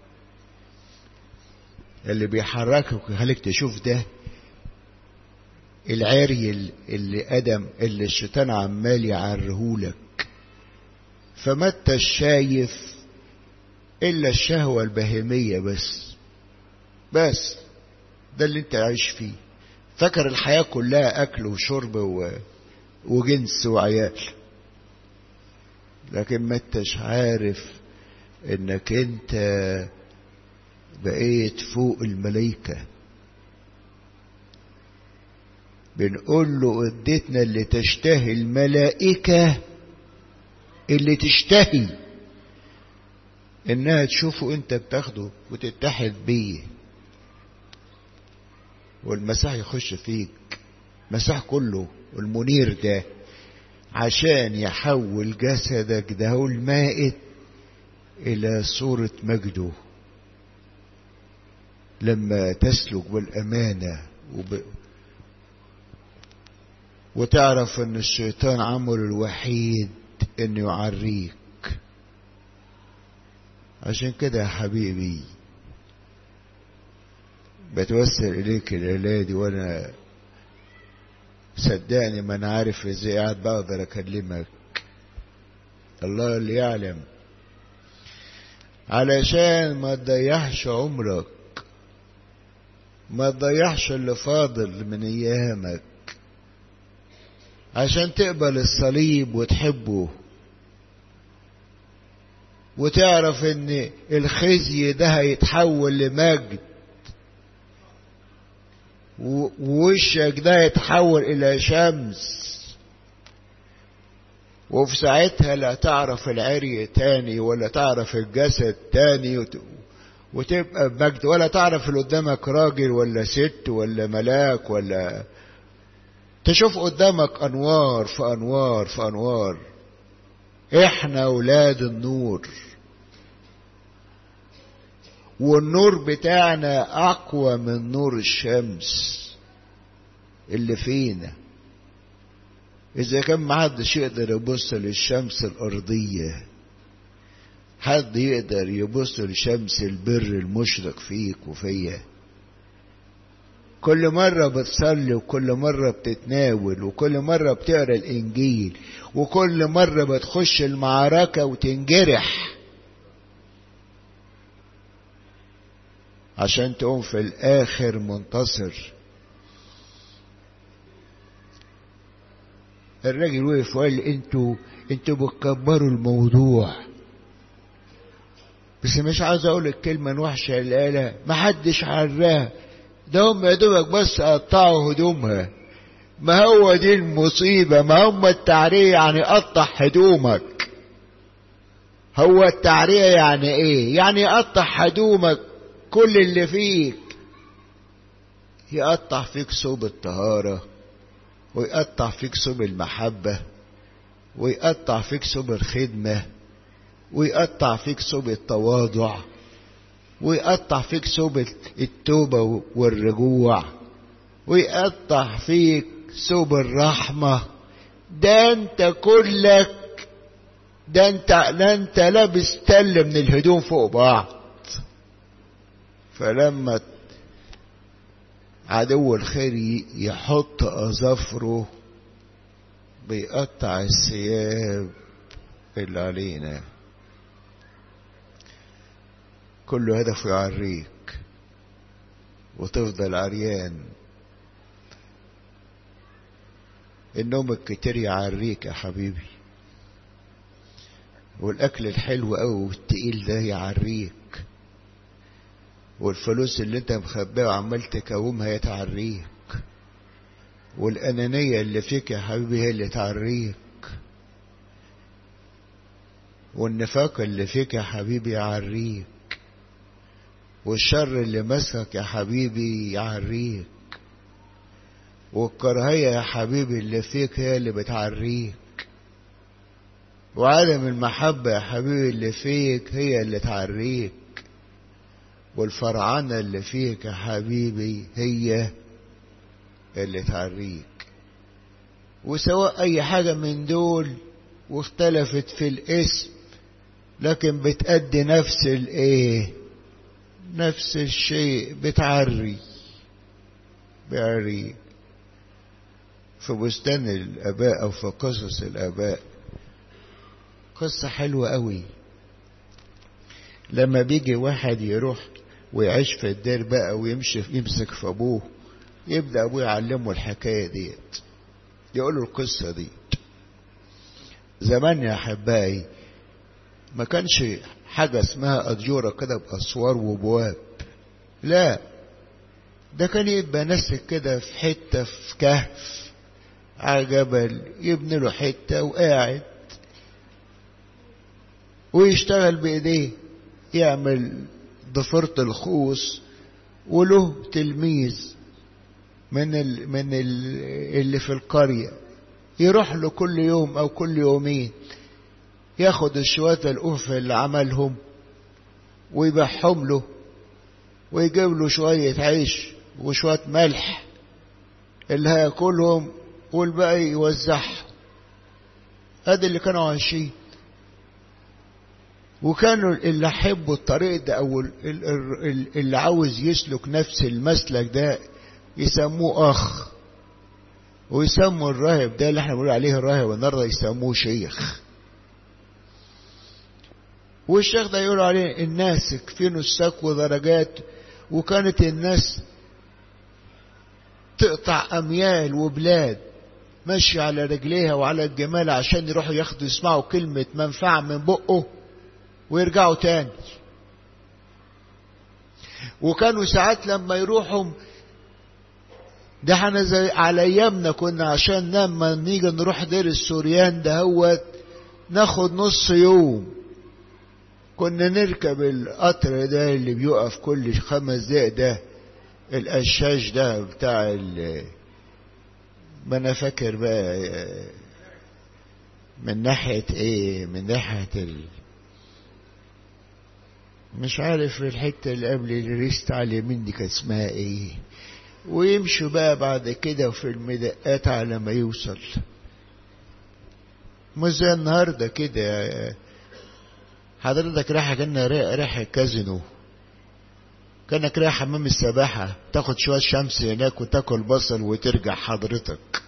اللي بيحركك ويخليك تشوف ده العري اللي ادم اللي الشيطان عمال يعرهولك فما انت شايف الا الشهوة البهيمية بس بس ده اللي انت عايش فيه فاكر الحياة كلها اكل وشرب و... وجنس وعيال لكن ما انتش عارف انك انت بقيت فوق الملائكة بنقول له اديتنا اللي تشتهي الملائكة اللي تشتهي انها تشوفه انت بتاخده وتتحد بيه والمسيح يخش فيك مسيح كله المنير ده عشان يحول جسدك ده المائت الى صورة مجده لما تسلك بالأمانة وب... وتعرف ان الشيطان عمله الوحيد انه يعريك عشان كده يا حبيبي بتوسل اليك الليلة دي وانا صدقني ما انا عارف ازاي قاعد بقدر اكلمك الله اللي يعلم علشان ما تضيعش عمرك ما تضيعش اللي فاضل من ايامك عشان تقبل الصليب وتحبه وتعرف ان الخزي ده هيتحول لمجد ووشك ده يتحول الى شمس وفي ساعتها لا تعرف العري تاني ولا تعرف الجسد تاني وت... وتبقى بمجد ولا تعرف اللي قدامك راجل ولا ست ولا ملاك ولا تشوف قدامك انوار في انوار في انوار احنا اولاد النور والنور بتاعنا اقوى من نور الشمس اللي فينا اذا كان محدش يقدر يبص للشمس الارضيه حد يقدر يبص لشمس البر المشرق فيك وفيا كل مرة بتصلي وكل مرة بتتناول وكل مرة بتقرا الإنجيل وكل مرة بتخش المعركة وتنجرح عشان تقوم في الآخر منتصر الراجل وقف وقال انتوا انتوا بتكبروا الموضوع بس مش عاوز اقول الكلمة الوحشة اللي قالها محدش عراها ده هم يا دوبك بس قطعوا هدومها ما هو دي المصيبة ما هم التعرية يعني قطع هدومك هو التعرية يعني ايه يعني يقطع هدومك كل اللي فيك يقطع فيك صوب الطهارة ويقطع فيك صوب المحبة ويقطع فيك صوب الخدمة ويقطع فيك صوب التواضع ويقطع فيك صوب التوبة والرجوع ويقطع فيك صوب الرحمة ده انت كلك ده انت ده انت لابس تل من الهدوم فوق بعض فلما عدو الخير يحط اظافره بيقطع الثياب اللي علينا كل هدفه يعريك وتفضل عريان النوم الكتير يعريك يا حبيبي والاكل الحلو قوي والتقيل ده يعريك والفلوس اللي انت مخبيها وعمال تكومها يتعريك والانانيه اللي فيك يا حبيبي هي اللي تعريك والنفاق اللي فيك يا حبيبي يعريك والشر اللي مسك يا حبيبي يعريك والكراهية يا حبيبي اللي فيك هي اللي بتعريك وعدم المحبة يا حبيبي اللي فيك هي اللي تعريك والفرعنة اللي فيك يا حبيبي هي اللي تعريك وسواء أي حاجة من دول واختلفت في الاسم لكن بتأدي نفس الايه نفس الشيء بتعري بعري في بستان الآباء أو في قصص الآباء قصة حلوة قوي لما بيجي واحد يروح ويعيش في الدير بقى ويمشي يمسك في أبوه يبدأ أبوه يعلمه الحكاية ديت يقول له القصة دي زمان يا أحبائي ما كانش حاجة اسمها أديورة كده بأسوار وبواب لا ده كان يبقى ناسك كده في حتة في كهف على جبل يبني له حتة وقاعد ويشتغل بإيديه يعمل ضفيرة الخوص وله تلميذ من ال من ال اللي في القرية يروح له كل يوم أو كل يومين ياخد الشوات الأوف اللي عملهم ويبيعهم له ويجيب له شوية عيش وشوية ملح اللي هياكلهم والباقي يوزعهم ادي اللي كانوا عايشين وكانوا اللي حبوا الطريق ده او اللي عاوز يسلك نفس المسلك ده يسموه اخ ويسموا الراهب ده اللي احنا بنقول عليه الراهب النهارده يسموه شيخ والشيخ ده يقولوا عليه الناسك في نساك ودرجات وكانت الناس تقطع أميال وبلاد ماشي على رجليها وعلى الجمال عشان يروحوا ياخدوا يسمعوا كلمة منفعة من بقه ويرجعوا تاني وكانوا ساعات لما يروحوا ده احنا زي على ايامنا كنا عشان لما نيجي نروح دير السوريان ده هو ناخد نص يوم كنا نركب القطر ده اللي بيقف كل خمس دقايق ده القشاش ده بتاع ال ما انا فاكر بقى من ناحية ايه من ناحية ال مش عارف الحتة اللي قبل الريست على اليمين دي كانت اسمها ايه ويمشوا بقى بعد كده في المدقات على ما يوصل مش زي النهارده كده حضرتك رايح كأنك رايح كازينو كأنك رايح حمام السباحة تاخد شوية شمس هناك وتاكل بصل وترجع حضرتك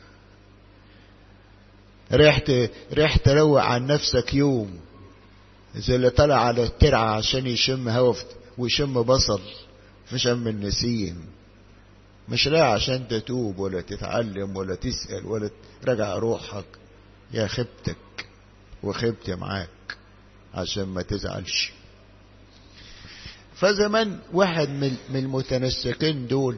رايح رايح تروق عن نفسك يوم زي اللي طلع على الترعة عشان يشم هوا ويشم بصل في شم النسيم مش رايح عشان تتوب ولا تتعلم ولا تسأل ولا تراجع روحك يا خبتك وخبت معاك عشان ما تزعلش فزمان واحد من المتنسكين دول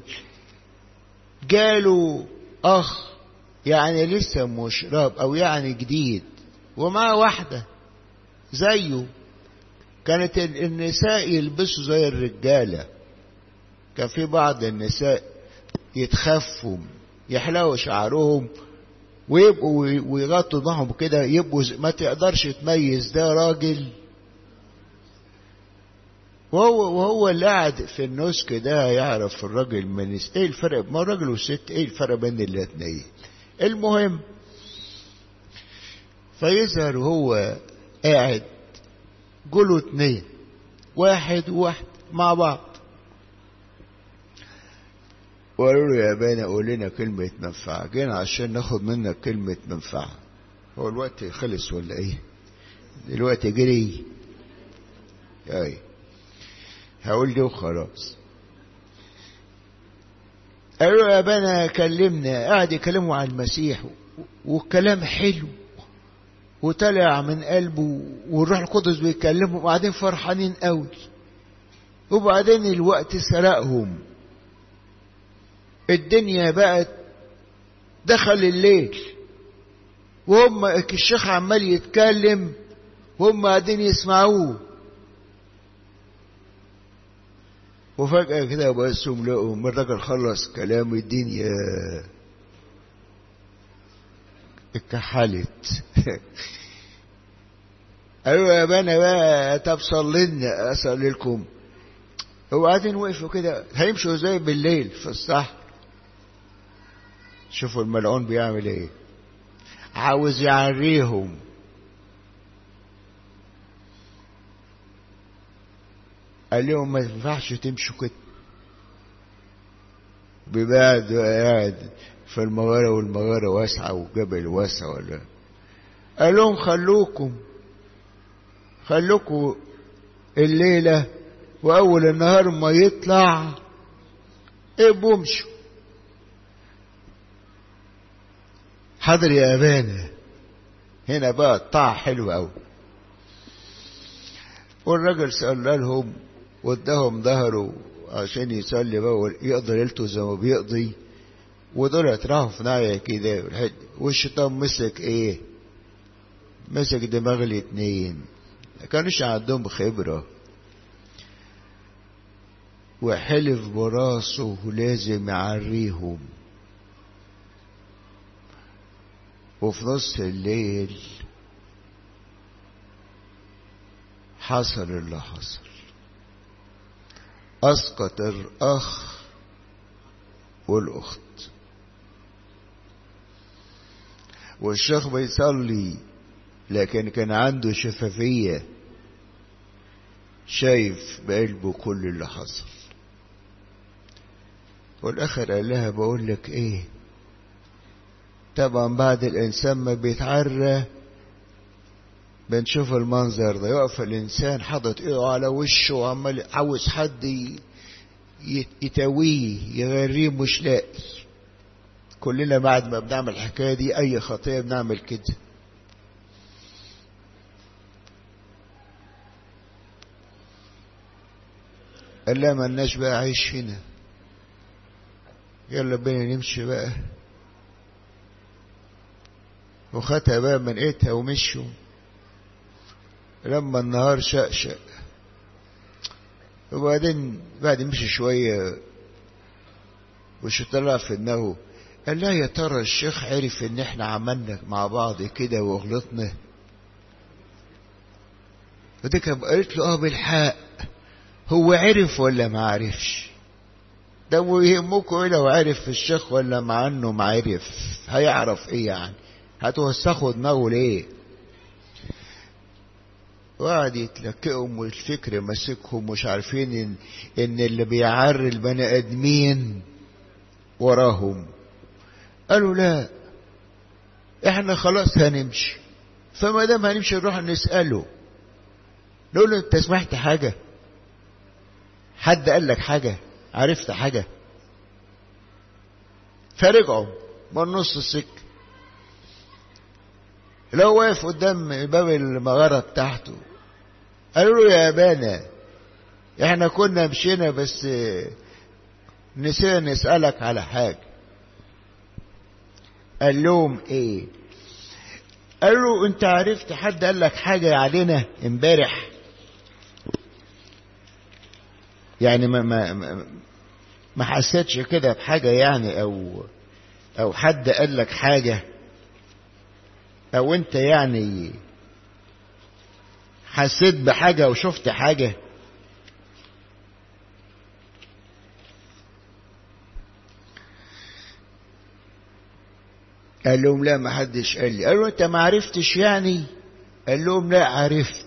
جاله اخ يعني لسه مشرب او يعني جديد ومعاه واحدة زيه كانت النساء يلبسوا زي الرجالة كان في بعض النساء يتخفوا يحلقوا شعرهم ويبقوا ويغطوا ضهرهم كده يبقوا ما تقدرش تميز ده راجل وهو وهو اللي قاعد في النسك ده يعرف الراجل من ايه الفرق ما الراجل والست ايه الفرق بين الاثنين المهم فيظهر هو قاعد جوله اتنين واحد وواحد مع بعض وقالوا له يا بانا قول لنا كلمة منفعة جينا عشان ناخد منك كلمة منفعة هو الوقت خلص ولا ايه الوقت جري اي هقول دي وخلاص قالوا يا بانا كلمنا قاعد يكلموا عن المسيح والكلام حلو وطلع من قلبه والروح القدس بيكلمهم وبعدين فرحانين قوي وبعدين الوقت سرقهم الدنيا بقت دخل الليل وهم الشيخ عمال يتكلم وهم قاعدين يسمعوه وفجأة كده بقسم لقوا الراجل خلص كلام الدنيا اتكحلت قالوا يا بنا بقى طب صلي لنا اصلي لكم وبعدين وقفوا كده هيمشوا ازاي بالليل في الصحراء شوفوا الملعون بيعمل ايه عاوز يعريهم قال لهم ما ينفعش تمشوا كده ببعد قاعد في المغارة والمغارة واسعة وجبل واسع ولا قال لهم خلوكم خلوكم الليلة وأول النهار ما يطلع ابقوا امشوا حاضر يا أبانا هنا بقى الطاعة حلوة أوي والراجل سأل لهم واداهم ظهره عشان يصلي بقى يقضي ليلته زي ما بيقضي ودول اتراحوا في ناحية كده والشيطان مسك ايه مسك دماغ الاتنين ما كانوش عندهم خبرة وحلف براسه لازم يعريهم وفي نص الليل حصل اللي حصل أسقط الأخ والأخت والشيخ بيصلي لكن كان عنده شفافية شايف بقلبه كل اللي حصل والآخر قال لها بقول لك ايه طبعا بعد الإنسان ما بيتعرى بنشوف المنظر ده يقف الإنسان حاطط إيده على وشه وعمال عاوز حد يتويه يغريه مش لاقي كلنا بعد ما بنعمل الحكاية دي أي خطية بنعمل كده قال لا ملناش بقى عيش هنا يلا بينا نمشي بقى وخدها بقى من ايدها ومشوا لما النهار شقشق وبعدين بعد مشي شوية وش طلع في دماغه قال لا يا ترى الشيخ عرف ان احنا عملنا مع بعض كده وغلطنا ودي قالت له اه بالحق هو عرف ولا ما عرفش ده ويهمكم ايه لو عرف الشيخ ولا مع انه ما عرف هيعرف ايه يعني هتوسخوا دماغه ليه وقعد يتلكئهم والفكر ماسكهم مش عارفين إن, ان اللي بيعر البني ادمين وراهم قالوا لا احنا خلاص هنمشي فما دام هنمشي نروح نساله نقول له انت سمعت حاجه حد قال لك حاجه عرفت حاجه فرجعوا من نص السكه لو واقف قدام باب المغارة بتاعته قالوا له يا أبانا احنا كنا مشينا بس نسينا نسألك على حاجة قال لهم ايه قالوا انت عرفت حد قال لك حاجة علينا امبارح يعني ما ما ما حسيتش كده بحاجة يعني او او حد قال لك حاجة او انت يعني حسيت بحاجة وشفت حاجة قال لهم لا ما حدش قال لي قالوا انت ما عرفتش يعني قال لهم لا عرفت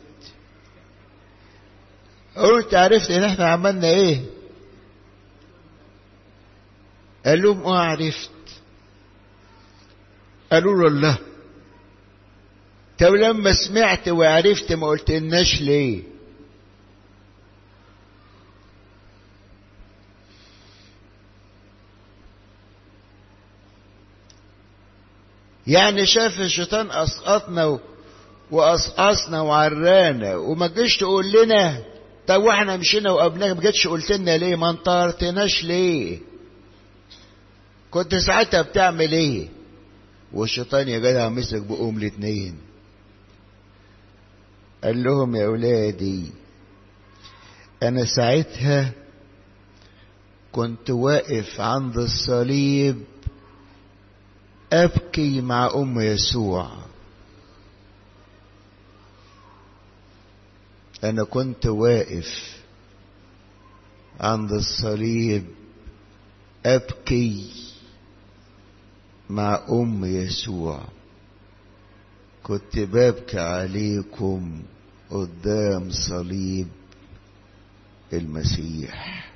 قالوا انت عرفت ان احنا عملنا ايه قال لهم اه عرفت قالوا له الله طب لما سمعت وعرفت ما قلتلناش ليه يعني شاف الشيطان اسقطنا واسقصنا وعرانا وما جيش تقول لنا طب واحنا مشينا وقبلنا ما جيتش قلت لنا ليه ما انطرتناش ليه كنت ساعتها بتعمل ايه والشيطان يا جدع مسك بقوم الاتنين قال لهم يا أولادي أنا ساعتها كنت واقف عند الصليب أبكي مع أم يسوع أنا كنت واقف عند الصليب أبكي مع أم يسوع كنت ببكي عليكم قدام صليب المسيح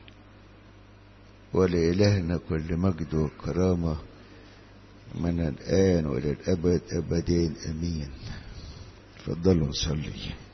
ولإلهنا كل مجد وكرامة من الآن وإلى الأبد أبدين أمين تفضلوا نصلي